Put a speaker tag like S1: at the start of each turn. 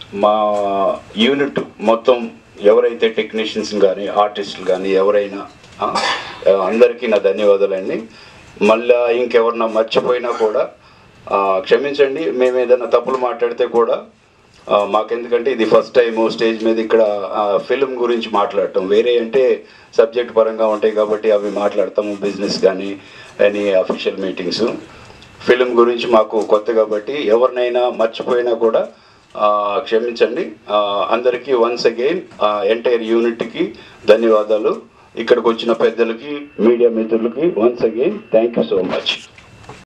S1: మా యూనిట్ మొత్తం ఎవరైతే టెక్నీషియన్స్ కానీ ఆర్టిస్టులు కానీ ఎవరైనా ఆ, అందరికీ నా ధన్యవాదాలండి మళ్ళా ఇంకెవరన్నా మర్చిపోయినా కూడా ఆ, క్షమించండి మేము ఏదైనా తప్పులు మాట్లాడితే కూడా ఆ, మాకెందుకంటే ఇది ఫస్ట్ టైం స్టేజ్ మీద ఇక్కడ ఫిల్మ్ గురించి మాట్లాడటం వేరే అంటే సబ్జెక్ట్ పరంగా ఉంటాయి కాబట్టి అవి మాట్లాడతాము బిజినెస్ కానీ ఎనీ అఫీషియల్ మీటింగ్స్ ఫిల్మ్ గురించి మాకు కొత్త కాబట్టి ఎవరినైనా మర్చిపోయినా కూడా ఆ, క్షమించండి ఆ, అందరికీ వన్స్ అగైన్ ఎంటైర్ యూనిట్కి ధన్యవాదాలు ఇక్కడికి వచ్చిన పెద్దలకి మీడియా మిత్రులకి once again thank you so much